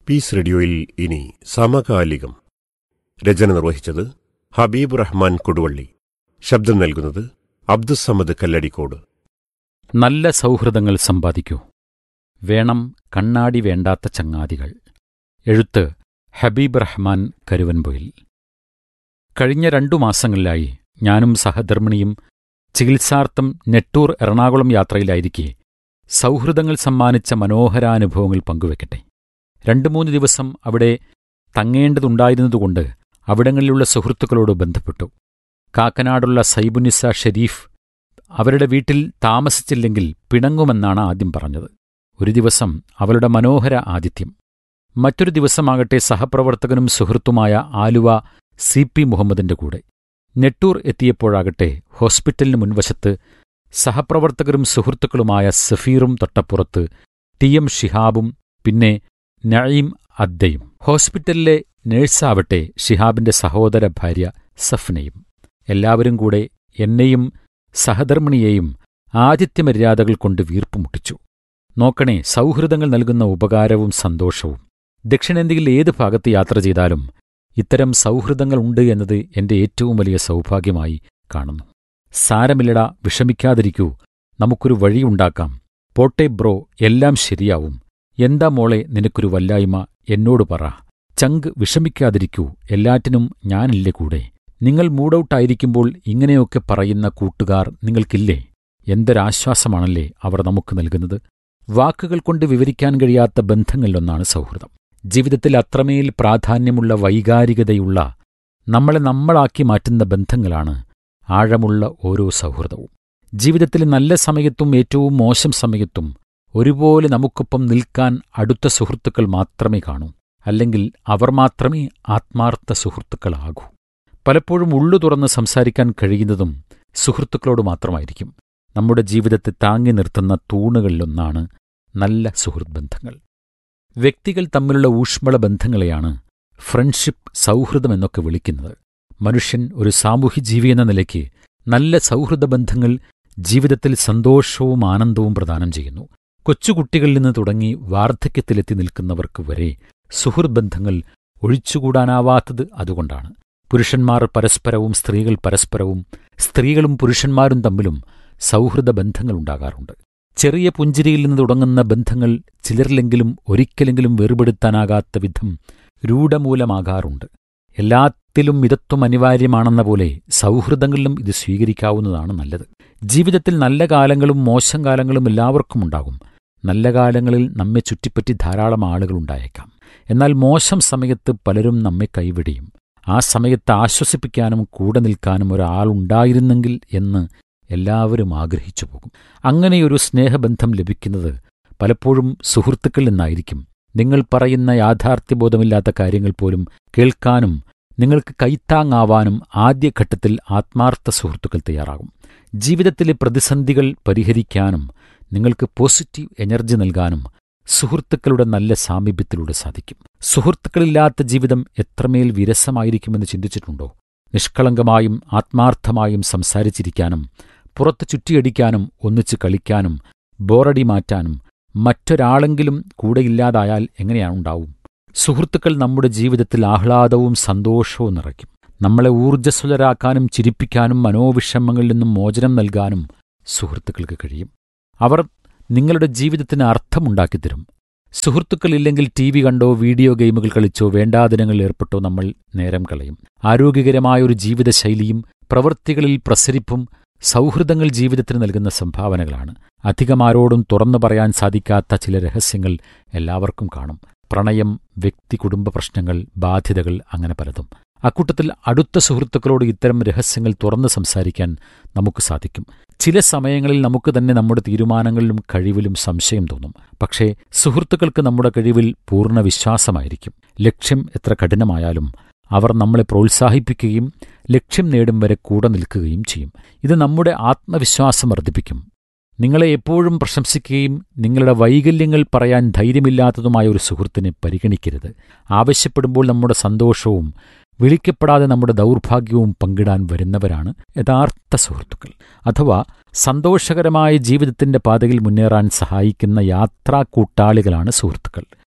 Piece റേഡിയോയിൽ ഇനി സമകാലികം രചന നിർവഹിച്ചത് ഹബീബ് റഹ്മാൻ കൊടുവള്ളി ശബ്ദം നൽകുന്നത് അബ്ദുസമദ് കല്ലടിക്കോട് നല്ല സൗഹൃദങ്ങൾ സമ്പാദിക്കൂ വേണം കണ്ണാടി വേണ്ടാത്ത ചങ്ങാതികൾ എഴുത്ത് ഹബീബ് റഹ്മാൻ കരുവൻപൊയിൽ കഴിഞ്ഞ രണ്ടു മാസങ്ങളിലായി ഞാനും സഹധർമ്മിണിയും ചികിത്സാർത്ഥം നെട്ടൂർ എറണാകുളം യാത്രയിലായിരിക്കെ സൗഹൃദങ്ങൾ സമ്മാനിച്ച മനോഹരാനുഭവങ്ങൾ പങ്കുവെക്കട്ടെ രണ്ടു മൂന്ന് ദിവസം അവിടെ തങ്ങേണ്ടതുണ്ടായിരുന്നതുകൊണ്ട് അവിടങ്ങളിലുള്ള സുഹൃത്തുക്കളോട് ബന്ധപ്പെട്ടു കാക്കനാടുള്ള സൈബുനിസ ഷെരീഫ് അവരുടെ വീട്ടിൽ താമസിച്ചില്ലെങ്കിൽ പിണങ്ങുമെന്നാണ് ആദ്യം പറഞ്ഞത് ഒരു ദിവസം അവളുടെ മനോഹര ആതിഥ്യം മറ്റൊരു ദിവസമാകട്ടെ സഹപ്രവർത്തകനും സുഹൃത്തുമായ ആലുവ സി പി മുഹമ്മദിന്റെ കൂടെ നെട്ടൂർ എത്തിയപ്പോഴാകട്ടെ ഹോസ്പിറ്റലിന് മുൻവശത്ത് സഹപ്രവർത്തകരും സുഹൃത്തുക്കളുമായ സഫീറും തൊട്ടപ്പുറത്ത് ടി എം ഷിഹാബും പിന്നെ നഈം അദ്ദയും ഹോസ്പിറ്റലിലെ നേഴ്സാവട്ടെ ഷിഹാബിന്റെ സഹോദര ഭാര്യ സഫ്നയും എല്ലാവരും കൂടെ എന്നെയും സഹധർമ്മിണിയെയും ആതിഥ്യമര്യാദകൾ കൊണ്ട് വീർപ്പുമുട്ടിച്ചു നോക്കണേ സൗഹൃദങ്ങൾ നൽകുന്ന ഉപകാരവും സന്തോഷവും ദക്ഷിണേന്ത്യയിൽ ഏത് ഭാഗത്ത് യാത്ര ചെയ്താലും ഇത്തരം സൗഹൃദങ്ങൾ ഉണ്ട് എന്നത് എന്റെ ഏറ്റവും വലിയ സൗഭാഗ്യമായി കാണുന്നു സാരമില്ലടാ വിഷമിക്കാതിരിക്കൂ നമുക്കൊരു വഴിയുണ്ടാക്കാം പോട്ടെ ബ്രോ എല്ലാം ശരിയാവും എന്താ മോളെ നിനക്കൊരു വല്ലായ്മ എന്നോട് പറ ചങ്ക് വിഷമിക്കാതിരിക്കൂ എല്ലാറ്റിനും ഞാനില്ലേ കൂടെ നിങ്ങൾ മൂഡൌട്ടായിരിക്കുമ്പോൾ ഇങ്ങനെയൊക്കെ പറയുന്ന കൂട്ടുകാർ നിങ്ങൾക്കില്ലേ എന്തൊരാശ്വാസമാണല്ലേ അവർ നമുക്ക് നൽകുന്നത് വാക്കുകൾ കൊണ്ട് വിവരിക്കാൻ കഴിയാത്ത ബന്ധങ്ങളിലൊന്നാണ് സൗഹൃദം ജീവിതത്തിൽ അത്രമേൽ പ്രാധാന്യമുള്ള വൈകാരികതയുള്ള നമ്മളെ നമ്മളാക്കി മാറ്റുന്ന ബന്ധങ്ങളാണ് ആഴമുള്ള ഓരോ സൗഹൃദവും ജീവിതത്തിൽ നല്ല സമയത്തും ഏറ്റവും മോശം സമയത്തും ഒരുപോലെ നമുക്കൊപ്പം നിൽക്കാൻ അടുത്ത സുഹൃത്തുക്കൾ മാത്രമേ കാണൂ അല്ലെങ്കിൽ അവർ മാത്രമേ ആത്മാർത്ഥ സുഹൃത്തുക്കളാകൂ പലപ്പോഴും ഉള്ളു തുറന്ന് സംസാരിക്കാൻ കഴിയുന്നതും സുഹൃത്തുക്കളോട് മാത്രമായിരിക്കും നമ്മുടെ ജീവിതത്തെ താങ്ങി നിർത്തുന്ന തൂണുകളിലൊന്നാണ് നല്ല സുഹൃത്ത് ബന്ധങ്ങൾ വ്യക്തികൾ തമ്മിലുള്ള ഊഷ്മള ബന്ധങ്ങളെയാണ് ഫ്രണ്ട്ഷിപ്പ് സൗഹൃദം എന്നൊക്കെ വിളിക്കുന്നത് മനുഷ്യൻ ഒരു സാമൂഹ്യജീവി എന്ന നിലയ്ക്ക് നല്ല സൗഹൃദ ബന്ധങ്ങൾ ജീവിതത്തിൽ സന്തോഷവും ആനന്ദവും പ്രദാനം ചെയ്യുന്നു കൊച്ചുകുട്ടികളിൽ നിന്ന് തുടങ്ങി വാർദ്ധക്യത്തിലെത്തി നിൽക്കുന്നവർക്ക് വരെ സുഹൃത്ത് ബന്ധങ്ങൾ ഒഴിച്ചുകൂടാനാവാത്തത് അതുകൊണ്ടാണ് പുരുഷന്മാർ പരസ്പരവും സ്ത്രീകൾ പരസ്പരവും സ്ത്രീകളും പുരുഷന്മാരും തമ്മിലും സൗഹൃദ ബന്ധങ്ങളുണ്ടാകാറുണ്ട് ചെറിയ പുഞ്ചിരിയിൽ നിന്ന് തുടങ്ങുന്ന ബന്ധങ്ങൾ ചിലരിലെങ്കിലും ഒരിക്കലെങ്കിലും വേർപെടുത്താനാകാത്ത വിധം രൂഢമൂലമാകാറുണ്ട് എല്ലാത്തിലും മിതത്വം അനിവാര്യമാണെന്ന പോലെ സൗഹൃദങ്ങളിലും ഇത് സ്വീകരിക്കാവുന്നതാണ് നല്ലത് ജീവിതത്തിൽ നല്ല കാലങ്ങളും മോശം കാലങ്ങളും എല്ലാവർക്കും ഉണ്ടാകും നല്ല കാലങ്ങളിൽ നമ്മെ ചുറ്റിപ്പറ്റി ധാരാളം ആളുകളുണ്ടായേക്കാം എന്നാൽ മോശം സമയത്ത് പലരും നമ്മെ കൈവിടിയും ആ സമയത്ത് ആശ്വസിപ്പിക്കാനും കൂടെ നിൽക്കാനും ഒരാളുണ്ടായിരുന്നെങ്കിൽ എന്ന് എല്ലാവരും ആഗ്രഹിച്ചു പോകും അങ്ങനെയൊരു സ്നേഹബന്ധം ലഭിക്കുന്നത് പലപ്പോഴും സുഹൃത്തുക്കളിൽ നിന്നായിരിക്കും നിങ്ങൾ പറയുന്ന യാഥാർത്ഥ്യബോധമില്ലാത്ത കാര്യങ്ങൾ പോലും കേൾക്കാനും നിങ്ങൾക്ക് കൈത്താങ്ങാവാനും ആദ്യഘട്ടത്തിൽ ആത്മാർത്ഥ സുഹൃത്തുക്കൾ തയ്യാറാകും ജീവിതത്തിലെ പ്രതിസന്ധികൾ പരിഹരിക്കാനും നിങ്ങൾക്ക് പോസിറ്റീവ് എനർജി നൽകാനും സുഹൃത്തുക്കളുടെ നല്ല സാമീപ്യത്തിലൂടെ സാധിക്കും സുഹൃത്തുക്കളില്ലാത്ത ജീവിതം എത്രമേൽ വിരസമായിരിക്കുമെന്ന് ചിന്തിച്ചിട്ടുണ്ടോ നിഷ്കളങ്കമായും ആത്മാർത്ഥമായും സംസാരിച്ചിരിക്കാനും പുറത്ത് ചുറ്റിയടിക്കാനും ഒന്നിച്ച് കളിക്കാനും ബോറടി മാറ്റാനും മറ്റൊരാളെങ്കിലും കൂടെയില്ലാതായാൽ എങ്ങനെയാണുണ്ടാവും സുഹൃത്തുക്കൾ നമ്മുടെ ജീവിതത്തിൽ ആഹ്ലാദവും സന്തോഷവും നിറയ്ക്കും നമ്മളെ ഊർജ്ജസ്വലരാക്കാനും ചിരിപ്പിക്കാനും മനോവിഷമങ്ങളിൽ നിന്നും മോചനം നൽകാനും സുഹൃത്തുക്കൾക്ക് കഴിയും അവർ നിങ്ങളുടെ ജീവിതത്തിന് അർത്ഥമുണ്ടാക്കിത്തരും സുഹൃത്തുക്കളില്ലെങ്കിൽ ടി വി കണ്ടോ വീഡിയോ ഗെയിമുകൾ കളിച്ചോ വേണ്ടാദിനങ്ങളിൽ ഏർപ്പെട്ടോ നമ്മൾ നേരം കളയും ആരോഗ്യകരമായൊരു ജീവിതശൈലിയും പ്രവൃത്തികളിൽ പ്രസരിപ്പും സൗഹൃദങ്ങൾ ജീവിതത്തിന് നൽകുന്ന സംഭാവനകളാണ് അധികമാരോടും തുറന്നു പറയാൻ സാധിക്കാത്ത ചില രഹസ്യങ്ങൾ എല്ലാവർക്കും കാണും പ്രണയം വ്യക്തി കുടുംബ പ്രശ്നങ്ങൾ ബാധ്യതകൾ അങ്ങനെ പലതും അക്കൂട്ടത്തിൽ അടുത്ത സുഹൃത്തുക്കളോട് ഇത്തരം രഹസ്യങ്ങൾ തുറന്ന് സംസാരിക്കാൻ നമുക്ക് സാധിക്കും ചില സമയങ്ങളിൽ നമുക്ക് തന്നെ നമ്മുടെ തീരുമാനങ്ങളിലും കഴിവിലും സംശയം തോന്നും പക്ഷേ സുഹൃത്തുക്കൾക്ക് നമ്മുടെ കഴിവിൽ പൂർണ്ണ വിശ്വാസമായിരിക്കും ലക്ഷ്യം എത്ര കഠിനമായാലും അവർ നമ്മളെ പ്രോത്സാഹിപ്പിക്കുകയും ലക്ഷ്യം നേടും വരെ കൂടെ നിൽക്കുകയും ചെയ്യും ഇത് നമ്മുടെ ആത്മവിശ്വാസം വർദ്ധിപ്പിക്കും നിങ്ങളെ എപ്പോഴും പ്രശംസിക്കുകയും നിങ്ങളുടെ വൈകല്യങ്ങൾ പറയാൻ ധൈര്യമില്ലാത്തതുമായ ഒരു സുഹൃത്തിനെ പരിഗണിക്കരുത് ആവശ്യപ്പെടുമ്പോൾ നമ്മുടെ സന്തോഷവും വിളിക്കപ്പെടാതെ നമ്മുടെ ദൗർഭാഗ്യവും പങ്കിടാൻ വരുന്നവരാണ് യഥാർത്ഥ സുഹൃത്തുക്കൾ അഥവാ സന്തോഷകരമായ ജീവിതത്തിന്റെ പാതയിൽ മുന്നേറാൻ സഹായിക്കുന്ന യാത്രാ കൂട്ടാളികളാണ് സുഹൃത്തുക്കൾ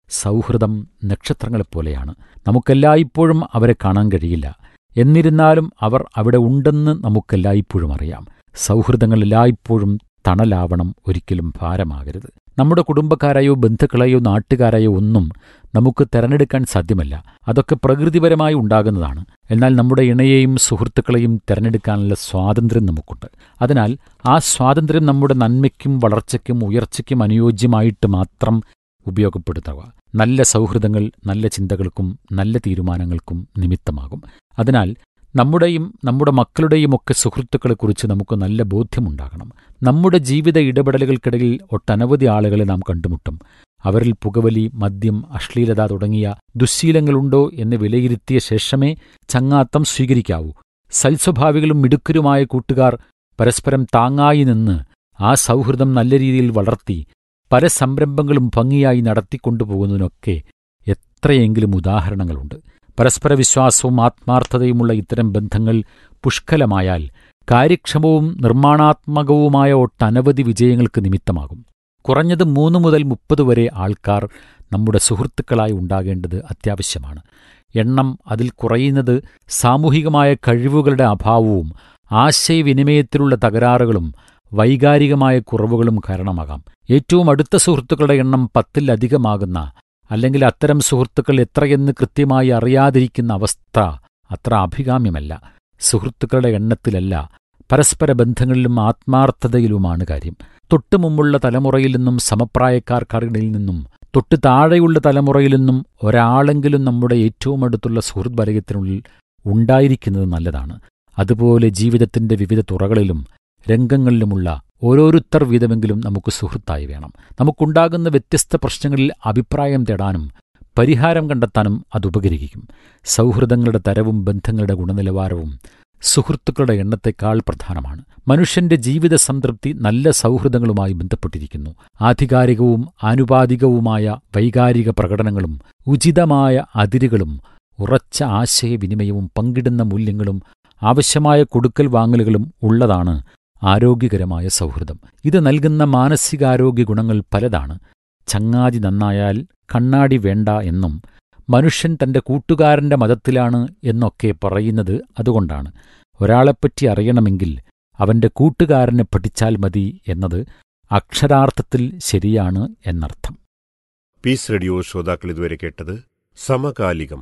സൗഹൃദം നക്ഷത്രങ്ങളെപ്പോലെയാണ് നമുക്കെല്ലായ്പ്പോഴും അവരെ കാണാൻ കഴിയില്ല എന്നിരുന്നാലും അവർ അവിടെ ഉണ്ടെന്ന് നമുക്കെല്ലായ്പ്പോഴും അറിയാം സൗഹൃദങ്ങൾ എല്ലായ്പ്പോഴും തണലാവണം ഒരിക്കലും ഭാരമാകരുത് നമ്മുടെ കുടുംബക്കാരായോ ബന്ധുക്കളെയോ നാട്ടുകാരായോ ഒന്നും നമുക്ക് തെരഞ്ഞെടുക്കാൻ സാധ്യമല്ല അതൊക്കെ പ്രകൃതിപരമായി ഉണ്ടാകുന്നതാണ് എന്നാൽ നമ്മുടെ ഇണയെയും സുഹൃത്തുക്കളെയും തെരഞ്ഞെടുക്കാനുള്ള സ്വാതന്ത്ര്യം നമുക്കുണ്ട് അതിനാൽ ആ സ്വാതന്ത്ര്യം നമ്മുടെ നന്മയ്ക്കും വളർച്ചയ്ക്കും ഉയർച്ചയ്ക്കും അനുയോജ്യമായിട്ട് മാത്രം ഉപയോഗപ്പെടുത്തുക നല്ല സൗഹൃദങ്ങൾ നല്ല ചിന്തകൾക്കും നല്ല തീരുമാനങ്ങൾക്കും നിമിത്തമാകും അതിനാൽ നമ്മുടെയും നമ്മുടെ മക്കളുടെയും ഒക്കെ സുഹൃത്തുക്കളെക്കുറിച്ച് നമുക്ക് നല്ല ബോധ്യമുണ്ടാകണം നമ്മുടെ ജീവിത ഇടപെടലുകൾക്കിടയിൽ ഒട്ടനവധി ആളുകളെ നാം കണ്ടുമുട്ടും അവരിൽ പുകവലി മദ്യം അശ്ലീലത തുടങ്ങിയ ദുശ്ശീലങ്ങളുണ്ടോ എന്ന് വിലയിരുത്തിയ ശേഷമേ ചങ്ങാത്തം സ്വീകരിക്കാവൂ സൽസ്വഭാവികളും മിടുക്കരുമായ കൂട്ടുകാർ പരസ്പരം താങ്ങായി നിന്ന് ആ സൗഹൃദം നല്ല രീതിയിൽ വളർത്തി പല സംരംഭങ്ങളും ഭംഗിയായി നടത്തിക്കൊണ്ടുപോകുന്നതിനൊക്കെ എത്രയെങ്കിലും ഉദാഹരണങ്ങളുണ്ട് പരസ്പര വിശ്വാസവും ആത്മാർത്ഥതയുമുള്ള ഇത്തരം ബന്ധങ്ങൾ പുഷ്കലമായാൽ കാര്യക്ഷമവും നിർമ്മാണാത്മകവുമായ ഒട്ടനവധി വിജയങ്ങൾക്ക് നിമിത്തമാകും കുറഞ്ഞത് മൂന്ന് മുതൽ മുപ്പത് വരെ ആൾക്കാർ നമ്മുടെ സുഹൃത്തുക്കളായി ഉണ്ടാകേണ്ടത് അത്യാവശ്യമാണ് എണ്ണം അതിൽ കുറയുന്നത് സാമൂഹികമായ കഴിവുകളുടെ അഭാവവും ആശയവിനിമയത്തിലുള്ള തകരാറുകളും വൈകാരികമായ കുറവുകളും കാരണമാകാം ഏറ്റവും അടുത്ത സുഹൃത്തുക്കളുടെ എണ്ണം പത്തിലധികമാകുന്ന അല്ലെങ്കിൽ അത്തരം സുഹൃത്തുക്കൾ എത്രയെന്ന് കൃത്യമായി അറിയാതിരിക്കുന്ന അവസ്ഥ അത്ര അഭികാമ്യമല്ല സുഹൃത്തുക്കളുടെ എണ്ണത്തിലല്ല പരസ്പര ബന്ധങ്ങളിലും ആത്മാർത്ഥതയിലുമാണ് കാര്യം തൊട്ടു മുമ്പുള്ള തലമുറയിൽ നിന്നും സമപ്രായക്കാർക്കിടയിൽ നിന്നും തൊട്ട് താഴെയുള്ള തലമുറയിൽ നിന്നും ഒരാളെങ്കിലും നമ്മുടെ ഏറ്റവും അടുത്തുള്ള സുഹൃത്ത് വലയത്തിനുള്ളിൽ ഉണ്ടായിരിക്കുന്നത് നല്ലതാണ് അതുപോലെ ജീവിതത്തിന്റെ വിവിധ തുറകളിലും രംഗങ്ങളിലുമുള്ള ഓരോരുത്തർ വീതമെങ്കിലും നമുക്ക് സുഹൃത്തായി വേണം നമുക്കുണ്ടാകുന്ന വ്യത്യസ്ത പ്രശ്നങ്ങളിൽ അഭിപ്രായം തേടാനും പരിഹാരം കണ്ടെത്താനും അതുപകരിക്കും സൗഹൃദങ്ങളുടെ തരവും ബന്ധങ്ങളുടെ ഗുണനിലവാരവും സുഹൃത്തുക്കളുടെ എണ്ണത്തെക്കാൾ പ്രധാനമാണ് മനുഷ്യന്റെ ജീവിത സംതൃപ്തി നല്ല സൗഹൃദങ്ങളുമായി ബന്ധപ്പെട്ടിരിക്കുന്നു ആധികാരികവും ആനുപാതികവുമായ വൈകാരിക പ്രകടനങ്ങളും ഉചിതമായ അതിരുകളും ഉറച്ച ആശയവിനിമയവും പങ്കിടുന്ന മൂല്യങ്ങളും ആവശ്യമായ കൊടുക്കൽ വാങ്ങലുകളും ഉള്ളതാണ് ആരോഗ്യകരമായ സൗഹൃദം ഇത് നൽകുന്ന മാനസികാരോഗ്യ ഗുണങ്ങൾ പലതാണ് ചങ്ങാതി നന്നായാൽ കണ്ണാടി വേണ്ട എന്നും മനുഷ്യൻ തന്റെ കൂട്ടുകാരന്റെ മതത്തിലാണ് എന്നൊക്കെ പറയുന്നത് അതുകൊണ്ടാണ് ഒരാളെപ്പറ്റി അറിയണമെങ്കിൽ അവന്റെ കൂട്ടുകാരനെ പഠിച്ചാൽ മതി എന്നത് അക്ഷരാർത്ഥത്തിൽ ശരിയാണ് എന്നർത്ഥം പീസ് റേഡിയോ ശ്രോതാക്കൾ ഇതുവരെ കേട്ടത് സമകാലികം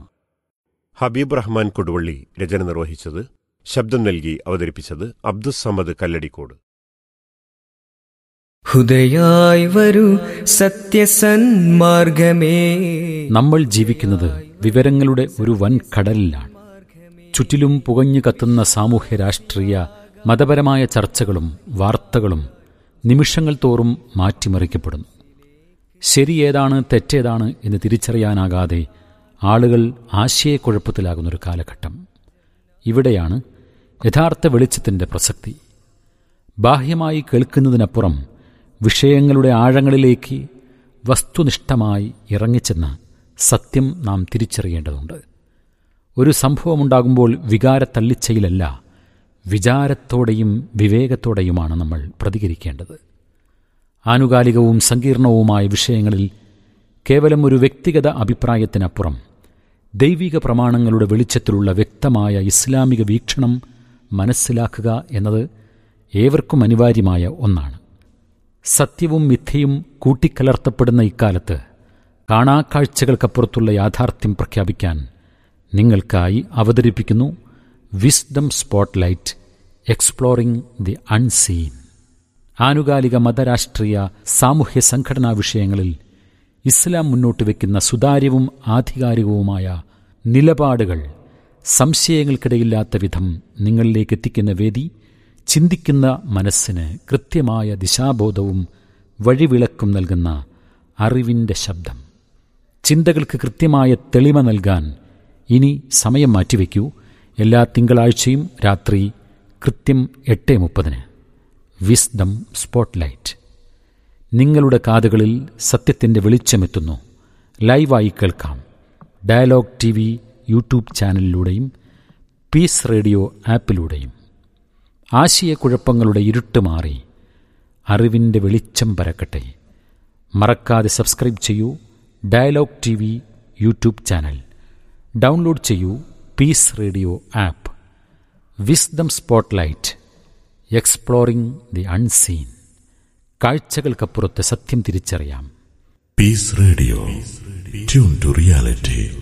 ഹബീബ് റഹ്മാൻ കൊടുവള്ളി രചന നിർവഹിച്ചത് ശബ്ദം നൽകി അവതരിപ്പിച്ചത് അബ്ദുസമദ് കല്ലടിക്കോട് ഹുദയായി വരൂ സത്യസന്മാർഗമേ നമ്മൾ ജീവിക്കുന്നത് വിവരങ്ങളുടെ ഒരു വൻ കടലിലാണ് ചുറ്റിലും പുകഞ്ഞു കത്തുന്ന സാമൂഹ്യ രാഷ്ട്രീയ മതപരമായ ചർച്ചകളും വാർത്തകളും നിമിഷങ്ങൾ തോറും മാറ്റിമറിക്കപ്പെടുന്നു ശരിയേതാണ് തെറ്റേതാണ് എന്ന് തിരിച്ചറിയാനാകാതെ ആളുകൾ ആശയക്കുഴപ്പത്തിലാകുന്നൊരു കാലഘട്ടം ഇവിടെയാണ് യഥാർത്ഥ വെളിച്ചത്തിൻ്റെ പ്രസക്തി ബാഹ്യമായി കേൾക്കുന്നതിനപ്പുറം വിഷയങ്ങളുടെ ആഴങ്ങളിലേക്ക് വസ്തുനിഷ്ഠമായി ഇറങ്ങിച്ചെന്ന് സത്യം നാം തിരിച്ചറിയേണ്ടതുണ്ട് ഒരു സംഭവമുണ്ടാകുമ്പോൾ വികാരത്തള്ളിച്ചയിലല്ല വിചാരത്തോടെയും വിവേകത്തോടെയുമാണ് നമ്മൾ പ്രതികരിക്കേണ്ടത് ആനുകാലികവും സങ്കീർണവുമായ വിഷയങ്ങളിൽ കേവലം ഒരു വ്യക്തിഗത അഭിപ്രായത്തിനപ്പുറം ദൈവിക പ്രമാണങ്ങളുടെ വെളിച്ചത്തിലുള്ള വ്യക്തമായ ഇസ്ലാമിക വീക്ഷണം മനസ്സിലാക്കുക എന്നത് ഏവർക്കും അനിവാര്യമായ ഒന്നാണ് സത്യവും മിഥ്യയും കൂട്ടിക്കലർത്തപ്പെടുന്ന ഇക്കാലത്ത് കാണാക്കാഴ്ചകൾക്കപ്പുറത്തുള്ള യാഥാർത്ഥ്യം പ്രഖ്യാപിക്കാൻ നിങ്ങൾക്കായി അവതരിപ്പിക്കുന്നു wisdom spotlight exploring the unseen ആനുകാലിക മതരാഷ്ട്രീയ സാമൂഹ്യ സംഘടനാ വിഷയങ്ങളിൽ ഇസ്ലാം മുന്നോട്ട് വയ്ക്കുന്ന സുതാര്യവും ആധികാരികവുമായ നിലപാടുകൾ സംശയങ്ങൾക്കിടയില്ലാത്ത വിധം നിങ്ങളിലേക്ക് എത്തിക്കുന്ന വേദി ചിന്തിക്കുന്ന മനസ്സിന് കൃത്യമായ ദിശാബോധവും വഴിവിളക്കും നൽകുന്ന അറിവിൻ്റെ ശബ്ദം ചിന്തകൾക്ക് കൃത്യമായ തെളിമ നൽകാൻ ഇനി സമയം മാറ്റിവെക്കൂ എല്ലാ തിങ്കളാഴ്ചയും രാത്രി കൃത്യം എട്ട് മുപ്പതിന് വിസ്ഡം സ്പോട്ട്ലൈറ്റ് നിങ്ങളുടെ കാതുകളിൽ സത്യത്തിൻ്റെ വെളിച്ചമെത്തുന്നു ലൈവായി കേൾക്കാം ഡയലോഗ് ടി വി യൂട്യൂബ് ചാനലിലൂടെയും പീസ് റേഡിയോ ആപ്പിലൂടെയും ആശയക്കുഴപ്പങ്ങളുടെ ഇരുട്ട് മാറി അറിവിൻ്റെ വെളിച്ചം പരക്കട്ടെ മറക്കാതെ സബ്സ്ക്രൈബ് ചെയ്യൂ dialogue T V YouTube channel download ചെയ്യൂ peace radio app wisdom spotlight exploring the unseen കാഴ്ചകൾക്കപ്പുറത്ത് സത്യം തിരിച്ചറിയാം Peace Radio. Tune to reality.